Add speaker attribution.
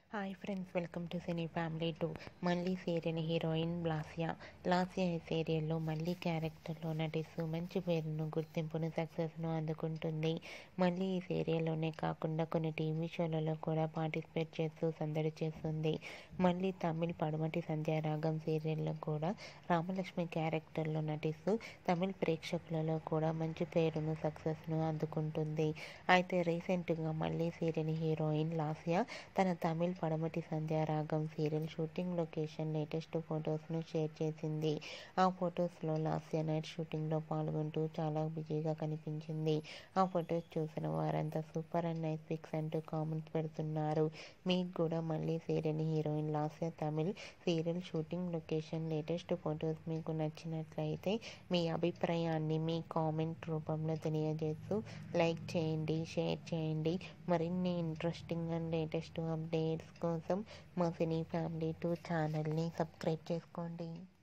Speaker 1: hi friends welcome to Cine Family Two మళ్ళీ serial heroine Lasya Lasya ఈ సీరియల్లో మళ్ళీ క్యారెక్టర్లో నటిస్తూ మంచి పేరును గుర్తింపును సక్సెస్ను అందుకుంటుంది మళ్ళీ ఈ సీరియల్లోనే కాకుండా కొన్ని టీవీ షోలలో కూడా పార్టిసిపేట్ చేస్తూ సందడి చేస్తుంది మళ్ళీ తమిళ్ పడమటి సంధ్యారాగం సీరియల్లో కూడా రామలక్ష్మి క్యారెక్టర్లో నటిస్తూ తమిళ్ ప్రేక్షకులలో కూడా మంచి పేరును సక్సెస్ను అందుకుంటుంది అయితే రీసెంట్గా మళ్ళీ సీరియల్ హీరోయిన్ లాస్యా తన Tamil Padamati Sandhyaragam serial shooting location latest ఫొటోస్ను షేర్ చేసింది ఆ ఫొటోస్లో లాస్యా నైట్ షూటింగ్లో పాల్గొంటూ చాలా బిజీగా కనిపించింది ఆ ఫొటోస్ చూసిన వారంతా సూపర్ అండ్ నైస్ పిక్స్ అంటూ కామెంట్స్ పెడుతున్నారు మీకు కూడా మళ్ళీ serial heroine Lasya Tamil serial shooting location latest photos మీకు నచ్చినట్లయితే మీ అభిప్రాయాన్ని మీ కామెంట్ రూపంలో తెలియజేస్తూ లైక్ చేయండి షేర్ చేయండి మరిన్ని ఇంట్రెస్టింగ్ అండ్ లేటెస్ట్ అప్డేట్స్ కోసం మా సినీ ఫ్యామిలీ టూ ఛానల్ని సబ్స్క్రైబ్ చేసుకోండి